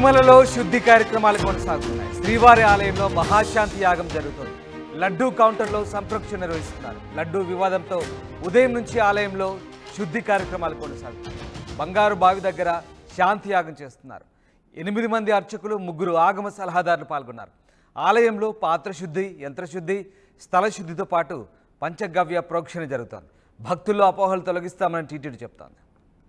తిరుమలలో శుద్ధి కార్యక్రమాలు కొనసాగుతున్నాయి శ్రీవారి ఆలయంలో మహాశాంతి యాగం జరుగుతుంది లడ్డూ కౌంటర్లో సంప్రోక్షణ నిర్వహిస్తున్నారు లడ్డూ వివాదంతో ఉదయం నుంచి ఆలయంలో శుద్ధి కార్యక్రమాలు కొనసాగుతున్నాయి బంగారు బావి దగ్గర శాంతి యాగం చేస్తున్నారు ఎనిమిది మంది అర్చకులు ముగ్గురు ఆగమ సలహాదారులు పాల్గొన్నారు ఆలయంలో పాత్ర శుద్ధి యంత్రశుద్ధి స్థల శుద్ధితో పాటు పంచగవ్య ప్రోక్షణ జరుగుతోంది భక్తుల్లో అపోహలు తొలగిస్తామని టీటీడీ చెప్తోంది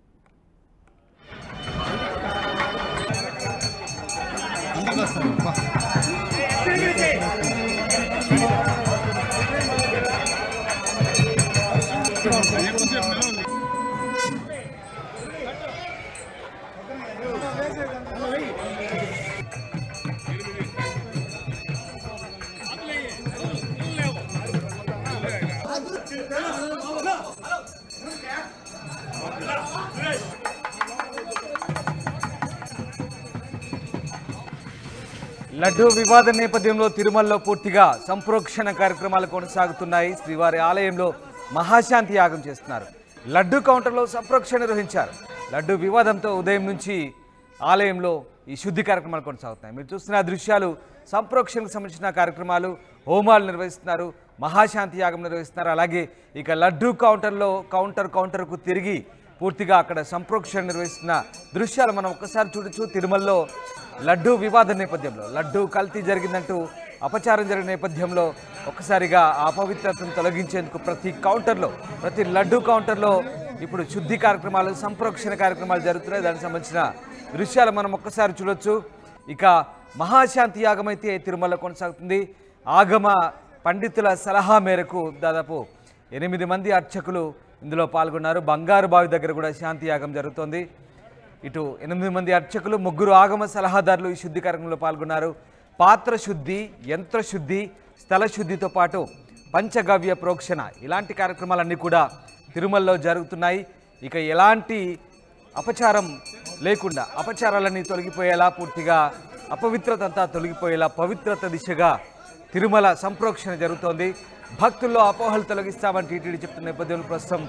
లడ్డూ వివాద నేపథ్యంలో తిరుమలలో పూర్తిగా సంప్రోక్షణ కార్యక్రమాలు కొనసాగుతున్నాయి శ్రీవారి ఆలయంలో మహాశాంతి యాగం చేస్తున్నారు లడ్డూ కౌంటర్లో సంప్రోక్షణ నిర్వహించారు లడ్డూ వివాదంతో ఉదయం నుంచి ఆలయంలో ఈ శుద్ధి కార్యక్రమాలు కొనసాగుతున్నాయి మీరు చూస్తున్న దృశ్యాలు సంప్రోక్షణకు సంబంధించిన కార్యక్రమాలు హోమాలు నిర్వహిస్తున్నారు మహాశాంతి యాగం నిర్వహిస్తున్నారు అలాగే ఇక లడ్డూ కౌంటర్లో కౌంటర్ కౌంటర్కు తిరిగి పూర్తిగా అక్కడ సంప్రోక్షణ నిర్వహిస్తున్న దృశ్యాలు మనం ఒక్కసారి చూడొచ్చు తిరుమలలో లడ్డూ వివాద నేపథ్యంలో లడ్డూ కల్తీ జరిగిందంటూ అపచారం జరిగిన నేపథ్యంలో ఒక్కసారిగా ఆ అపవిత్రతను తొలగించేందుకు ప్రతి కౌంటర్లో ప్రతి లడ్డూ కౌంటర్లో ఇప్పుడు శుద్ధి కార్యక్రమాలు సంప్రోక్షణ కార్యక్రమాలు జరుగుతున్నాయి దానికి సంబంధించిన దృశ్యాలు మనం ఒక్కసారి చూడొచ్చు ఇక మహాశాంతి యాగం అయితే తిరుమలలో కొనసాగుతుంది ఆగమ పండితుల సలహా మేరకు దాదాపు ఎనిమిది మంది అర్చకులు ఇందులో పాల్గొన్నారు బంగారు బావి దగ్గర కూడా శాంతి యాగం జరుగుతోంది ఇటు ఎనిమిది మంది అర్చకులు ముగ్గురు ఆగమ సలహాదారులు ఈ శుద్ధి కార్యక్రమంలో పాల్గొన్నారు పాత్ర శుద్ధి యంత్ర శుద్ధి స్థల శుద్ధితో పాటు పంచగవ్య ప్రోక్షణ ఇలాంటి కార్యక్రమాలన్నీ కూడా తిరుమలలో జరుగుతున్నాయి ఇక ఎలాంటి అపచారం లేకుండా అపచారాలన్నీ తొలగిపోయేలా పూర్తిగా అపవిత్రత అంతా తొలగిపోయేలా పవిత్రత దిశగా తిరుమల సంప్రోక్షణ జరుగుతోంది భక్తుల్లో అపోహలు తొలగిస్తామని టీటీడీ చెప్తున్న నేపథ్యంలో ప్రస్తుతం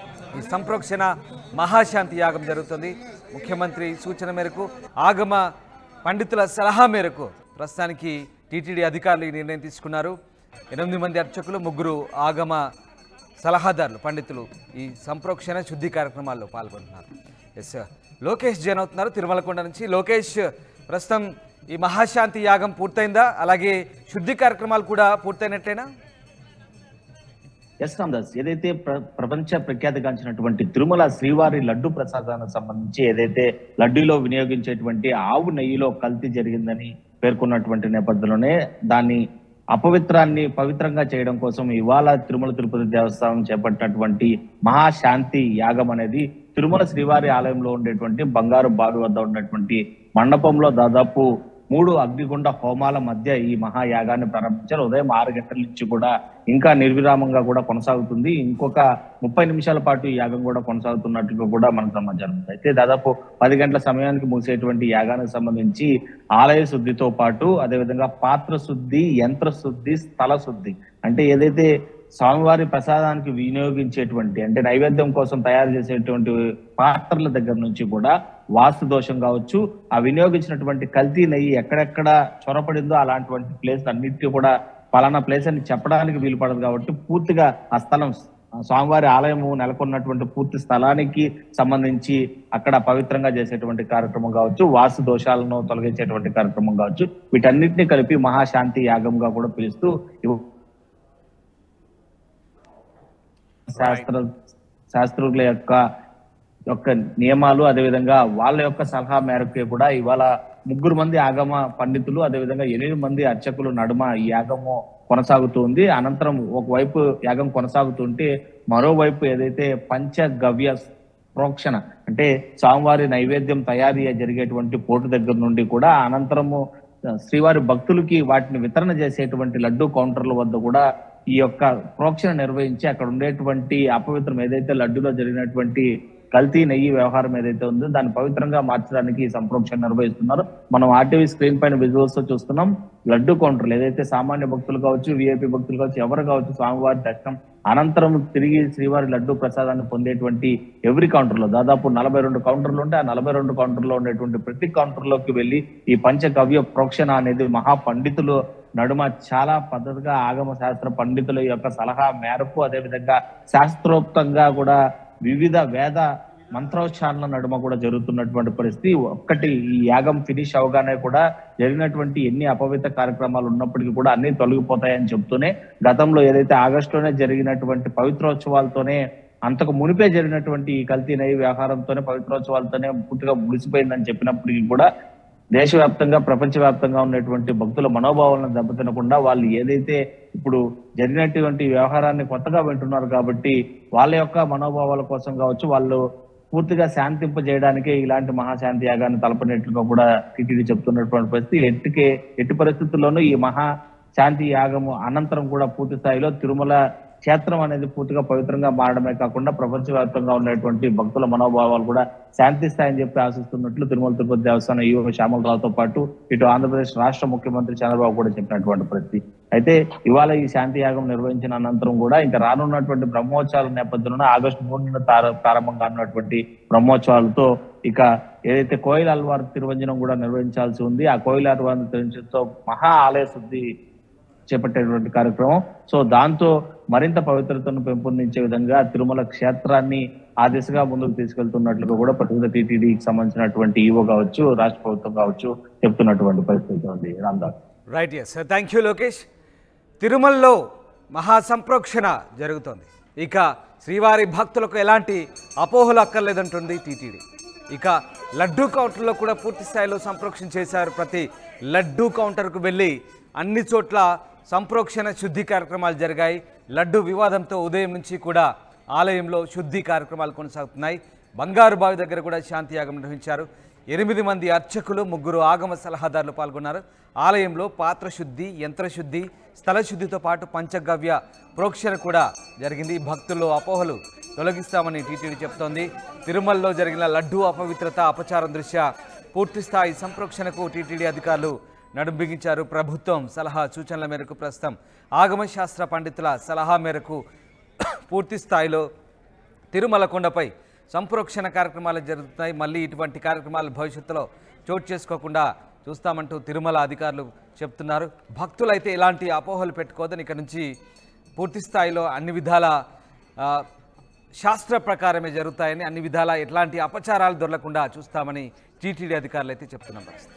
ఈ సంప్రోక్షణ మహాశాంతి యాగం జరుగుతుంది ముఖ్యమంత్రి సూచన మేరకు ఆగమ పండితుల సలహా మేరకు ప్రస్తుతానికి టీటీడీ అధికారులు ఈ నిర్ణయం తీసుకున్నారు ఎనిమిది మంది అర్చకులు ముగ్గురు ఆగమ సలహాదారులు పండితులు ఈ సంప్రోక్షణ శుద్ధి కార్యక్రమాల్లో పాల్గొంటున్నారు ఎస్ లోకేష్ జైన్ అవుతున్నారు తిరుమలకొండ నుంచి లోకేష్ ప్రస్తుతం ఈ మహాశాంతి యాగం పూర్తయిందా అలాగే శుద్ధి కార్యక్రమాలు కూడా పూర్తయినట్టేనా ఎస్ రామదాస్ ఏదైతే ప్ర- ప్రపంచ ప్రఖ్యాతిగాంచినటువంటి తిరుమల శ్రీవారి లడ్డు ప్రసాదానికి సంబంధించి ఏదైతే లడ్డూలో వినియోగించేటువంటి ఆవు నెయ్యిలో కల్తీ జరిగిందని పేర్కొన్నటువంటి నేపథ్యంలోనే దాన్ని అపవిత్రాన్ని పవిత్రంగా చేయడం కోసం ఇవాళ తిరుమల తిరుపతి దేవస్థానం చేపట్టినటువంటి మహాశాంతి యాగం అనేది తిరుమల శ్రీవారి ఆలయంలో ఉండేటువంటి బంగారు బావి వద్ద ఉన్నటువంటి మండపంలో దాదాపు మూడు అగ్నిగుండ హోమాల మధ్య ఈ మహాయాగాన్ని ప్రారంభించారు ఉదయం ఆరు గంటల నుంచి కూడా ఇంకా నిర్విరామంగా కూడా కొనసాగుతుంది ఇంకొక ముప్పై నిమిషాల పాటు ఈ యాగం కూడా కొనసాగుతున్నట్టుగా కూడా మనకు సమాచారం ఉంది అయితే దాదాపు పది గంటల సమయానికి ముగిసేటువంటి యాగానికి సంబంధించి ఆలయ శుద్ధితో పాటు అదేవిధంగా పాత్ర శుద్ధి యంత్ర శుద్ధి స్థల శుద్ధి అంటే ఏదైతే స్వామివారి ప్రసాదానికి వినియోగించేటువంటి అంటే నైవేద్యం కోసం తయారు చేసేటువంటి పాత్రల దగ్గర నుంచి కూడా వాస్తు దోషం కావచ్చు ఆ వినియోగించినటువంటి కల్తీ నెయ్యి ఎక్కడెక్కడ చొరపడిందో అలాంటి ప్లేస్ అన్నిటికీ కూడా పలానా ప్లేస్ అని చెప్పడానికి వీలు పడదు కాబట్టి పూర్తిగా ఆ స్థలం స్వామివారి ఆలయము నెలకొన్నటువంటి పూర్తి స్థలానికి సంబంధించి అక్కడ పవిత్రంగా చేసేటువంటి కార్యక్రమం కావచ్చు వాస్తు దోషాలను తొలగించేటువంటి కార్యక్రమం కావచ్చు వీటన్నిటిని కలిపి మహాశాంతి యాగంగా కూడా పిలుస్తూ ఇవ్- శాస్త్ర శాస్త్రుల యొక్క యొక్క నియమాలు అదేవిధంగా వాళ్ళ యొక్క సలహా మేరకు కూడా ఇవాళ ముగ్గురు మంది ఆగమ పండితులు అదేవిధంగా ఎనిమిది మంది అర్చకులు నడుమ ఈ యాగము కొనసాగుతుంది అనంతరం ఒకవైపు యాగం కొనసాగుతుంటే మరోవైపు ఏదైతే పంచగవ్య ప్రోక్షణ అంటే స్వామివారి నైవేద్యం తయారీ జరిగేటువంటి పోటు దగ్గర నుండి కూడా అనంతరము శ్రీవారి భక్తులకి వాటిని వితరణ చేసేటువంటి లడ్డు కౌంటర్ల వద్ద కూడా ఈ యొక్క ప్రోక్షణ నిర్వహించి అక్కడ ఉండేటువంటి అపవిత్రం ఏదైతే లడ్డులో జరిగినటువంటి కల్తీ నెయ్యి వ్యవహారం ఏదైతే ఉందో దాన్ని పవిత్రంగా మార్చడానికి ఈ సంప్రోక్షణ నిర్వహిస్తున్నారు మనం ఆర్టీవీ స్క్రీన్ పైన విజువల్స్ తో చూస్తున్నాం లడ్డు కౌంటర్లు ఏదైతే సామాన్య భక్తులు కావచ్చు విఐపి భక్తులు కావచ్చు ఎవరు కావచ్చు స్వామివారి దర్శనం అనంతరం తిరిగి శ్రీవారి లడ్డు ప్రసాదాన్ని పొందేటువంటి ఎవ్రీ కౌంటర్ లో దాదాపు నలభై రెండు కౌంటర్లు ఉంటే ఆ నలభై రెండు కౌంటర్ లో ఉండేటువంటి ప్రతి కౌంటర్ లోకి వెళ్ళి ఈ పంచగవ్య ప్రోక్షణ అనేది మహా పండితులు నడుమ చాలా పద్ధతిగా ఆగమ శాస్త్ర పండితుల యొక్క సలహా మేరకు అదేవిధంగా శాస్త్రోక్తంగా కూడా వివిధ వేద మంత్రోచ్చారణ నడుమ కూడా జరుగుతున్నటువంటి పరిస్థితి ఒక్కటి ఈ యాగం ఫినిష్ అవగానే కూడా జరిగినటువంటి ఎన్ని అపవిత్ర కార్యక్రమాలు ఉన్నప్పటికీ కూడా అన్ని తొలగిపోతాయని చెప్తూనే గతంలో ఏదైతే ఆగస్టులోనే జరిగినటువంటి పవిత్రోత్సవాలతోనే అంతకు మునిపే జరిగినటువంటి ఈ కల్తీ నై వ్యవహారంతోనే పవిత్రోత్సవాలతోనే పూర్తిగా ముగిసిపోయిందని చెప్పినప్పటికీ కూడా దేశవ్యాప్తంగా ప్రపంచవ్యాప్తంగా ఉన్నటువంటి భక్తుల మనోభావాలను దెబ్బతినకుండా వాళ్ళు ఏదైతే ఇప్పుడు జరిగినటువంటి వ్యవహారాన్ని కొత్తగా వింటున్నారు కాబట్టి వాళ్ళ యొక్క మనోభావాల కోసం కావచ్చు వాళ్ళు పూర్తిగా శాంతింపజేయడానికే ఇలాంటి మహాశాంతి యాగాన్ని తలపనట్లుగా కూడా టీటీడీ చెప్తున్నటువంటి పరిస్థితి ఎట్టుకే ఎట్టి పరిస్థితుల్లోనూ ఈ మహా శాంతి యాగము అనంతరం కూడా పూర్తి స్థాయిలో తిరుమల క్షేత్రం అనేది పూర్తిగా పవిత్రంగా మారడమే కాకుండా ప్రపంచవ్యాప్తంగా ఉన్నటువంటి భక్తుల మనోభావాలు కూడా శాంతిస్తాయని చెప్పి ఆశిస్తున్నట్లు తిరుమల తిరుపతి దేవస్థానం ఈవో శ్యామలరావుతో పాటు ఇటు ఆంధ్రప్రదేశ్ రాష్ట్ర ముఖ్యమంత్రి చంద్రబాబు కూడా చెప్పినటువంటి పరిస్థితి అయితే ఇవాళ ఈ శాంతి యాగం నిర్వహించిన అనంతరం కూడా ఇంకా రానున్నటువంటి బ్రహ్మోత్సవాల నేపథ్యంలో ఆగస్టు మూడున తార- ప్రారంభంగా ఉన్నటువంటి బ్రహ్మోత్సవాలతో ఇక ఏదైతే కోయిల అల్వార్ తిరువంజనం కూడా నిర్వహించాల్సి ఉంది ఆ కోయిల అల్వార్ తిరువంజనంతో మహా ఆలయ శుద్ధి చేపట్టేటువంటి కార్యక్రమం సో దాంతో మరింత పవిత్రతను పెంపొందించే విధంగా తిరుమల క్షేత్రాన్ని ఆ దిశగా ముందుకు తీసుకెళ్తున్నట్లుగా కూడా ప్రతినిధి టీటీడీకి సంబంధించినటువంటి ఈవో కావచ్చు రాష్ట్ర ప్రభుత్వం కావచ్చు చెప్తున్నటువంటి పరిస్థితి ఉంది Ramdas right yes thank you Lokesh తిరుమలలో మహాసంప్రోక్షణ జరుగుతోంది ఇక శ్రీవారి భక్తులకు ఎలాంటి అపోహలు అక్కర్లేదంటుంది టీటీడీ ఇక లడ్డూ కౌంటర్లో కూడా పూర్తి స్థాయిలో సంప్రోక్షణ చేశారు ప్రతి లడ్డూ కౌంటర్కు వెళ్ళి అన్ని చోట్ల సంప్రోక్షణ శుద్ధి కార్యక్రమాలు జరిగాయి లడ్డు వివాదంతో ఉదయం నుంచి కూడా ఆలయంలో శుద్ధి కార్యక్రమాలు కొనసాగుతున్నాయి బంగారు బావి దగ్గర కూడా శాంతి యాగం నిర్వహించారు ఎనిమిది మంది అర్చకులు ముగ్గురు ఆగమ సలహాదారులు పాల్గొన్నారు ఆలయంలో పాత్ర శుద్ధి యంత్రశుద్ధి స్థల శుద్ధితో పాటు పంచగవ్య ప్రోక్షణ కూడా జరిగింది భక్తుల్లో అపోహలు తొలగిస్తామని టీటీడీ చెప్తోంది తిరుమలలో జరిగిన లడ్డూ అపవిత్రత అపచారం దృష్ట్యా పూర్తి స్థాయి సంప్రోక్షణకు టీటీడీ అధికారులు నడుం బిగించారు ప్రభుత్వం సలహా సూచనల మేరకు ప్రస్తుతం ఆగమ శాస్త్ర పండితుల సలహా మేరకు పూర్తి స్థాయిలో తిరుమల కొండపై సంప్రోక్షణ కార్యక్రమాలు జరుగుతున్నాయి మళ్ళీ ఇటువంటి కార్యక్రమాలు భవిష్యత్తులో చోటు చేసుకోకుండా చూస్తామంటూ తిరుమల అధికారులు చెప్తున్నారు భక్తులైతే ఎలాంటి అపోహలు పెట్టుకోదని ఇక నుంచి పూర్తి స్థాయిలో అన్ని విధాల ఆ, శాస్త్ర ప్రకారమే జరుగుతాయని అన్ని విధాల ఎట్లాంటి అపచారాలు దొరకకుండా చూస్తామని టీటీడీ అధికారులు అయితే చెప్తున్న పరిస్థితి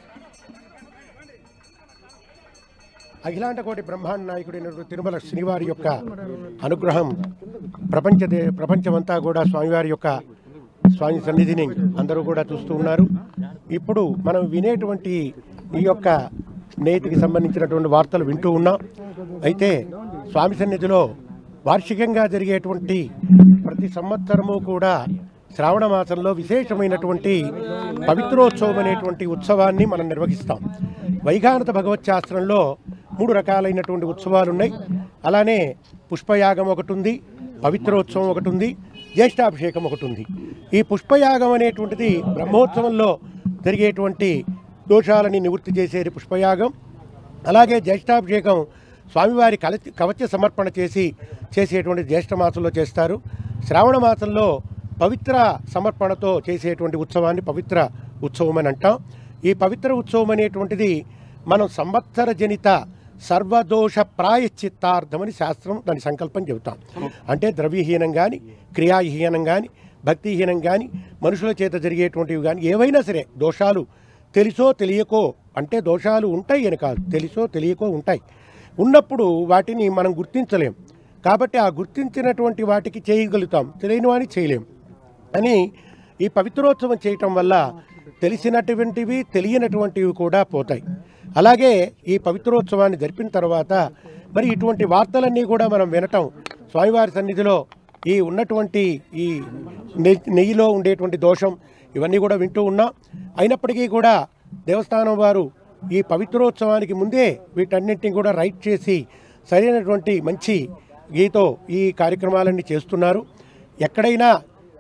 అఖిలాండ కోటి బ్రహ్మాండ నాయకుడైనటువంటి తిరుమల శ్రీవారి యొక్క అనుగ్రహం ప్రపంచ దే- ప్రపంచమంతా కూడా స్వామివారి యొక్క స్వామి సన్నిధిని అందరూ కూడా చూస్తూ ఉన్నారు ఇప్పుడు మనం వినేటువంటి ఈ యొక్క నేతికి సంబంధించినటువంటి వార్తలు వింటూ ఉన్నాం అయితే స్వామి సన్నిధిలో వార్షికంగా జరిగేటువంటి ప్రతి సంవత్సరము కూడా శ్రావణ మాసంలో విశేషమైనటువంటి పవిత్రోత్సవం అనేటువంటి ఉత్సవాన్ని మనం నిర్వహిస్తాం వైఖానత భగవత్ శాస్త్రంలో మూడు రకాలైనటువంటి ఉత్సవాలు ఉన్నాయి అలానే పుష్పయాగం ఒకటి ఉంది పవిత్రోత్సవం ఒకటి ఉంది జ్యేష్ఠాభిషేకం ఒకటి ఉంది ఈ పుష్పయాగం అనేటువంటిది బ్రహ్మోత్సవంలో జరిగేటువంటి దోషాలని నివృత్తి చేసేది పుష్పయాగం అలాగే జ్యేష్ఠాభిషేకం స్వామివారి కల కవచ సమర్పణ చేసి చేసేటువంటి జ్యేష్ఠ మాసంలో చేస్తారు శ్రావణ మాసంలో పవిత్ర సమర్పణతో చేసేటువంటి ఉత్సవాన్ని పవిత్ర ఉత్సవం అని అంటాం ఈ పవిత్ర ఉత్సవం అనేటువంటిది మనం సంవత్సర జనిత సర్వదోష ప్రాయశ్చిత్తార్థమని శాస్త్రం దాని సంకల్పం చెబుతాం అంటే ద్రవ్యహీనం కానీ క్రియాహీనం కానీ భక్తిహీనం కానీ మనుషుల చేత జరిగేటువంటివి కానీ ఏవైనా సరే దోషాలు తెలుసో తెలియకో అంటే దోషాలు ఉంటాయి అని కాదు తెలుసో తెలియకో ఉంటాయి ఉన్నప్పుడు వాటిని మనం గుర్తించలేం కాబట్టి ఆ గుర్తించినటువంటి వాటికి చేయగలుగుతాం తెలియని వాడిని చేయలేం అని ఈ పవిత్రోత్సవం చేయటం వల్ల తెలిసినటువంటివి తెలియనటువంటివి కూడా పోతాయి అలాగే ఈ పవిత్రోత్సవాన్ని జరిపిన తర్వాత మరి ఇటువంటి వార్తలన్నీ కూడా మనం వినటం స్వామివారి సన్నిధిలో ఈ ఉన్నటువంటి ఈ నె- నెయ్యిలో ఉండేటువంటి దోషం ఇవన్నీ కూడా వింటూ ఉన్నాం అయినప్పటికీ కూడా దేవస్థానం వారు ఈ పవిత్రోత్సవానికి ముందే వీటన్నింటినీ కూడా రైట్ చేసి సరైనటువంటి మంచి గీతో ఈ కార్యక్రమాలన్నీ చేస్తున్నారు ఎక్కడైనా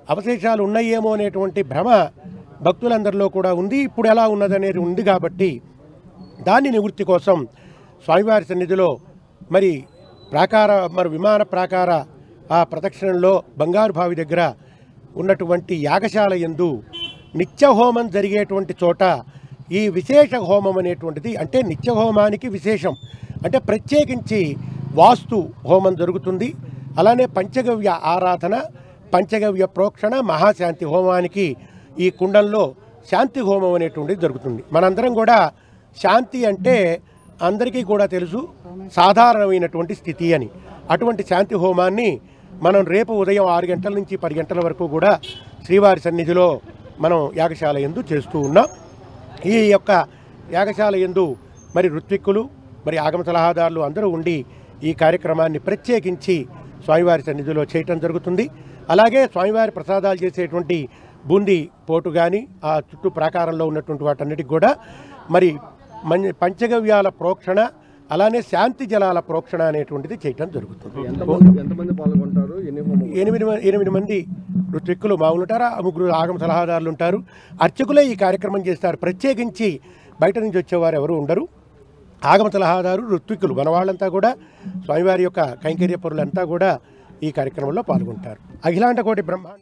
అవశేషాలు ఉన్నాయేమో అనేటువంటి భ్రమ భక్తులందరిలో కూడా ఉంది ఇప్పుడు ఎలా ఉన్నదనేది ఉంది కాబట్టి దాని నివృత్తి కోసం స్వామివారి సన్నిధిలో మరి ప్రాకార మరి విమాన ప్రాకార ఆ ప్రదక్షిణంలో బంగారు బావి దగ్గర ఉన్నటువంటి యాగశాల యందు నిత్య హోమం జరిగేటువంటి చోట ఈ విశేష హోమం అనేటువంటిది అంటే నిత్య హోమానికి విశేషం అంటే ప్రత్యేకించి వాస్తు హోమం జరుగుతుంది అలానే పంచగవ్య ఆరాధన పంచగవ్య ప్రోక్షణ మహాశాంతి హోమానికి ఈ కుండంలో శాంతి హోమం అనేటువంటిది జరుగుతుంది మనందరం కూడా శాంతి అంటే అందరికీ కూడా తెలుసు సాధారణమైనటువంటి స్థితి అని అటువంటి శాంతి హోమాన్ని మనం రేపు ఉదయం ఆరు గంటల నుంచి పది గంటల వరకు కూడా శ్రీవారి సన్నిధిలో మనం యాగశాల ఎందు చేస్తూ ఉన్నాం ఈ యొక్క యాగశాల ఎందు మరి ఋత్విక్కులు మరి ఆగమ సలహాదారులు అందరూ ఉండి ఈ కార్యక్రమాన్ని ప్రత్యేకించి స్వామివారి సన్నిధిలో చేయటం జరుగుతుంది అలాగే స్వామివారి ప్రసాదాలు చేసేటువంటి బూందీ పోటు కానీ ఆ చుట్టూ ప్రాకారంలో ఉన్నటువంటి వాటన్నిటికి కూడా మరి మం పంచగవ్యాల ప్రోక్షణ అలానే శాంతి జలాల ప్రోక్షణ అనేటువంటిది చేయటం జరుగుతుంది ఎంతమంది పాల్గొంటారు ఎన్ని హోమం ఎనిమిది మ- ఎనిమిది మంది ఋత్విక్కులు మామూలు ఉంటారు ఆ ముగ్గురు ఆగమ సలహాదారులు ఉంటారు అర్చకులే ఈ కార్యక్రమం చేస్తారు ప్రత్యేకించి బయట నుంచి వచ్చేవారు ఎవరు ఉండరు ఆగమ సలహాదారు ఋత్విక్కులు మన వాళ్ళంతా కూడా స్వామివారి యొక్క కైంకర్య పరులంతా కూడా ఈ కార్యక్రమంలో పాల్గొంటారు అఖిలాండ కోటి బ్రహ్మాండ